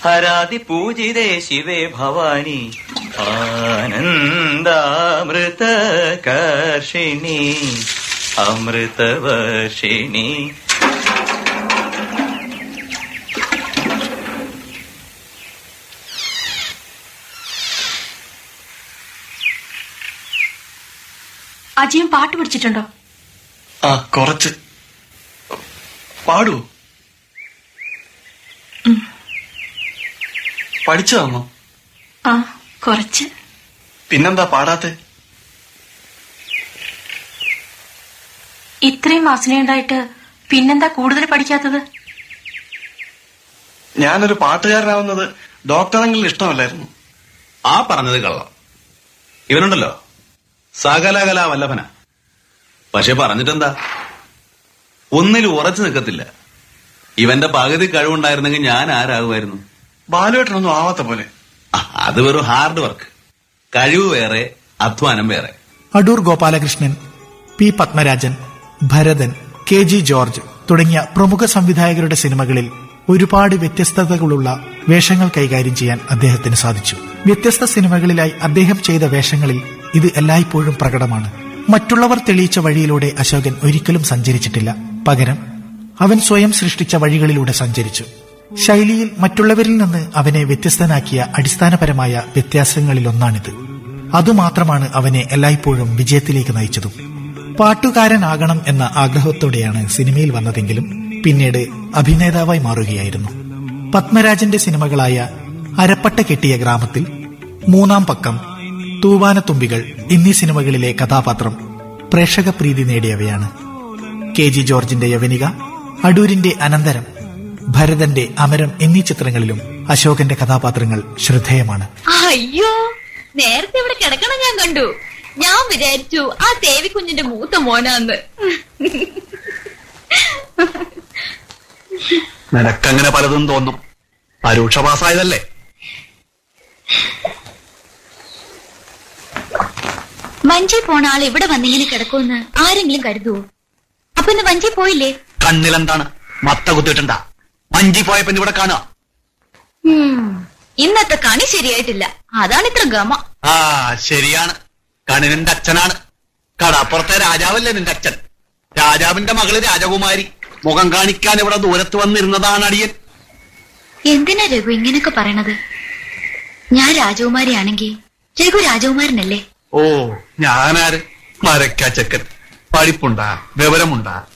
ഹരാതി പൂജിതേ ശിവേ ഭവാനി ആനന്ദാമൃത കർഷിണി അമൃതവർഷിണി അജയൻ പാട്ട് പഠിച്ചിട്ടുണ്ടോ ആ കുറച്ച് പാടൂ പഠിച്ചതാണോ ആ കുറച്ച് പിന്നെന്താ പാടാത്തെ ഇത്രയും വാസനയുണ്ടായിട്ട് പിന്നെന്താ കൂടുതൽ പഠിക്കാത്തത് ഞാനൊരു പാട്ടുകാരനാവുന്നത് ഡോക്ടറെങ്കിലും ഇഷ്ടമല്ലായിരുന്നു ആ പറഞ്ഞത് കള്ളം ഇവനുണ്ടല്ലോ സകലകല വല്ലഭന പക്ഷെ പറഞ്ഞിട്ടെന്താ ഒന്നിലും ഉറച്ചു നിൽക്കത്തില്ല ഇവന്റെ പകുതി കഴിവുണ്ടായിരുന്നെങ്കിൽ ഞാൻ ആരാകുമായിരുന്നു ബാലുവേട്ടനൊന്നും ആവാത്ത പോലെ ആ, അത് വെറും ഹാർഡ് വർക്ക് കഴിവ് വേറെ അധ്വാനം വേറെ Adoor Gopalakrishnan P Padmarajan Bharathan K G George തുടങ്ങിയ പ്രമുഖ സംവിധായകരുടെ സിനിമകളിൽ ഒരുപാട് വ്യത്യസ്തതകളുള്ള വേഷങ്ങൾ കൈകാര്യം ചെയ്യാൻ അദ്ദേഹത്തിന് സാധിച്ചു വ്യത്യസ്ത സിനിമകളിലായി അദ്ദേഹം ചെയ്ത വേഷങ്ങളിൽ ഇത് എല്ലായ്പ്പോഴും പ്രകടമാണ് മറ്റുള്ളവർ തെളിയിച്ച വഴിയിലൂടെ അശോകൻ ഒരിക്കലും സഞ്ചരിച്ചിട്ടില്ല പകരം അവൻ സ്വയം സൃഷ്ടിച്ച വഴികളിലൂടെ സഞ്ചരിച്ചു ശൈലിയിൽ മറ്റുള്ളവരിൽ നിന്ന് അവനെ വ്യത്യസ്തനാക്കിയ അടിസ്ഥാനപരമായ വ്യത്യാസങ്ങളിലൊന്നാണിത് അതുമാത്രമാണ് അവനെ എല്ലായ്പ്പോഴും വിജയത്തിലേക്ക് നയിച്ചതും പാട്ടുകാരനാകണം എന്ന ആഗ്രഹത്തോടെയാണ് സിനിമയിൽ വന്നതെങ്കിലും പിന്നീട് അഭിനേതാവായി മാറുകയായിരുന്നു പത്മരാജന്റെ സിനിമകളായ അരപ്പട്ട കെട്ടിയ ഗ്രാമത്തിൽ മൂന്നാം പക്കം തൂവാനത്തുമ്പികൾ എന്നീ സിനിമകളിലെ കഥാപാത്രം പ്രേക്ഷക പ്രീതി നേടിയവയാണ് കെ ജി ജോർജിന്റെ യവനിക അടൂരിന്റെ അനന്തരം ഭരതന്റെ അമരം എന്നീ ചിത്രങ്ങളിലും അശോകന്റെ കഥാപാത്രങ്ങൾ ശ്രദ്ധേയമാണ് അയ്യോ നേരത്തെ ഇവിടെ കിടക്കണം ഞാൻ കണ്ടു ഞാൻ വിചാരിച്ചു ആ ദേവി കുഞ്ഞിന്റെ മൂത്ത മോനാന്ന് നിനക്കങ്ങനെ പലതും തോന്നും പരീക്ഷ പാസ്സായതല്ലേ വഞ്ചി പോണ ആൾ ഇവിടെ വന്നിങ്ങനെ കിടക്കുമെന്ന് ആരെങ്കിലും കരുതുവോ അപ്പൊ ഇന്ന് വഞ്ചി പോയില്ലേ കണ്ണിലെന്താണ് മത്ത കുത്തിയിട്ടുണ്ടാ മഞ്ചി പോയപ്പോ ഇന്ന് ഇവിടെ കാണുക ഉം, ഇന്നത്തെ കണി ശരിയായിട്ടില്ല അതാണ് ഇത്ര ഗമ ആ ശരിയാണ് കണി നിന്റെ അച്ഛനാണ് കടപ്പുറത്തെ രാജാവല്ലേ നിന്റെ അച്ഛൻ രാജാവിന്റെ മകള് രാജകുമാരി മുഖം കാണിക്കാൻ ഇവിടെ ദൂരത്ത് വന്നിരുന്നതാണ് അടിയൻ എന്തിനാ രഘു ഇങ്ങനെയൊക്കെ പറയണത് ഞാൻ രാജകുമാരിയാണെങ്കിൽ രഘു രാജകുമാരനല്ലേ ഓ ഞാനാര് മരക്കാച്ചക്കൻ പഠിപ്പുണ്ടാ വിവരമുണ്ടാ